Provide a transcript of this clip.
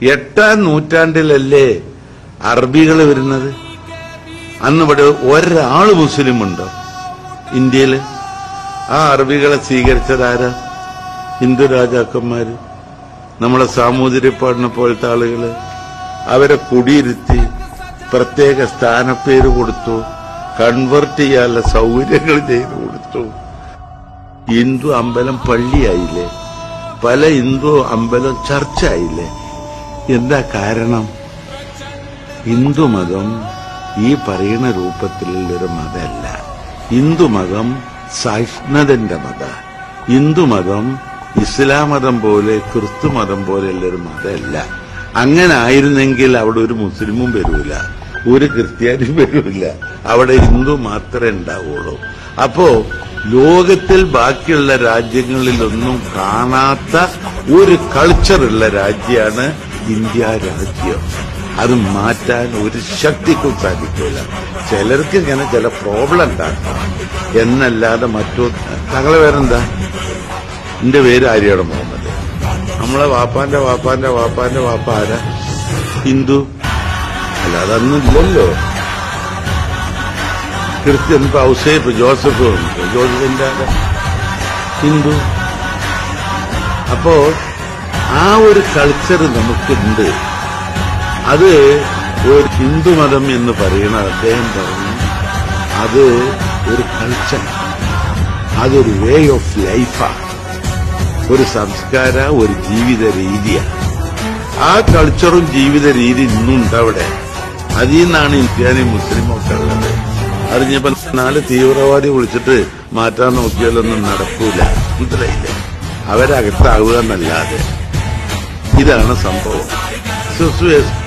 എട്ടാം നൂറ്റാണ്ടിലല്ലേ അറബികൾ വരുന്നത് അന്ന് ഇവിടെ ഒരാള് മുസ്ലിം ഉണ്ടോ ഇന്ത്യയില് ആ അറബികളെ സ്വീകരിച്ചതാരാ ഹിന്ദു രാജാക്കന്മാര് നമ്മളെ സാമൂതിരിപ്പാടിനെ പോലത്തെ ആളുകള് അവരെ കുടിയിരുത്തി പ്രത്യേക സ്ഥാനപ്പേര് കൊടുത്തു കൺവെർട്ട് ചെയ്യാനുള്ള സൗകര്യങ്ങൾ ചെയ്തു കൊടുത്തു ഹിന്ദു അമ്പലം പള്ളിയായില്ലേ പല ഹിന്ദു അമ്പലം ചർച്ചായില്ലേ എന്താ കാരണം ഹിന്ദുമതം ഈ പറയുന്ന രൂപത്തിലുള്ളൊരു മതമല്ല ഹിന്ദുമതം സഹിഷ്ണുതന്റെ മത ഹിന്ദുമതം ഇസ്ലാം മതം പോലെ ക്രിസ്തു മതം പോലെയുള്ളൊരു മതമല്ല അങ്ങനെ ആയിരുന്നെങ്കിൽ അവിടെ ഒരു മുസ്ലിമും വരൂല ഒരു ക്രിസ്ത്യാനിയും വരൂല അവിടെ ഹിന്ദു മാത്രമേ ഉണ്ടാവുള്ളൂ അപ്പോ ലോകത്തിൽ ബാക്കിയുള്ള രാജ്യങ്ങളിലൊന്നും കാണാത്ത ഒരു കൾച്ചറുള്ള രാജ്യമാണ് ഇന്ത്യ രാജ്യം അത് മാറ്റാൻ ഒരു ശക്തിക്കും സാധിക്കില്ല ചിലർക്ക് ഇങ്ങനെ ചില പ്രോബ്ലം ഉണ്ടാക്കാം എന്നല്ലാതെ മറ്റോ തങ്ങളെ പേരെന്താ എന്റെ പേര് ആര്യാട് മുഹമ്മദ് നമ്മളെ വാപ്പാന്റെ വാപ്പാന്റെ വാപ്പാന്റെ വാപ്പ ആരാ ഹിന്ദു അല്ല അതൊന്നും ഇല്ലല്ലോ ക്രിസ്ത്യൻ ഇപ്പൊ ഔസേപ്പ് ജോസഫ് ഉണ്ട്. ജോസഫിന്റെ ആരാ? ഹിന്ദു അപ്പോ ആ ഒരു കൾച്ചർ നമുക്കുണ്ട് അത് ഒരു ഹിന്ദുമതം എന്ന് പറയുന്ന അദ്ദേഹം പറഞ്ഞു അത് ഒരു കൾച്ചർ അതൊരു വേ ഓഫ് ലൈഫാണ് ഒരു സംസ്കാര ഒരു ജീവിത രീതിയാണ് ആ കൾച്ചറും ജീവിത രീതി ഇന്നുണ്ട് അവിടെ അതിൽ നിന്നാണ് ഇന്ത്യാനി മുസ്ലിം ഒക്കെ ഉള്ളത് അറിഞ്ഞപ്പോ നാല് തീവ്രവാദി വിളിച്ചിട്ട് മാറ്റാൻ നോക്കിയാലൊന്നും നടക്കൂല മനസ്സിലായില്ലേ അവരകത്താവുക എന്നല്ലാതെ ഇതാണ് സംഭവം സുസ്വേസ്